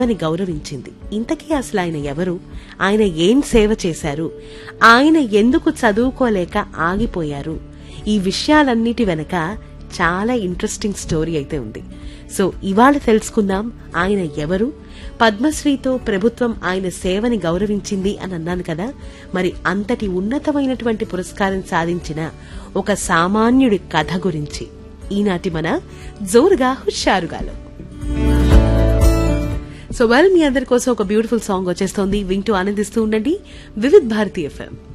అని గౌరవించింది ఇంతకీ అసలు ఆయన ఎవరు ఆయన ఏం సేవ చేశారు ఆయన ఎందుకు చదువుకోలేక ఆగిపోయారు ఈ విషయాలన్నిటి వెనక చాలా ఇంట్రెస్టింగ్ స్టోరీ అయితే ఉంది సో ఇవాళ తెలుసుకుందాం ఆయన ఎవరు పద్మశ్రీతో ప్రభుత్వం ఆయన సేవని గౌరవించింది అని అన్నాను కదా మరి అంతటి ఉన్నతమైనటువంటి పురస్కారం సాధించిన ఒక సామాన్యుడి కథ గురించి ఈనాటి మన జోరుగా హుషారుగాలో సో వెల్ మీ అందరి కోసం ఒక బ్యూటిఫుల్ సాంగ్ వచ్చేస్తోంది వింటూ ఆనందిస్తూ ఉండండి వివిధ్ భారతి ఎఫ్ఎం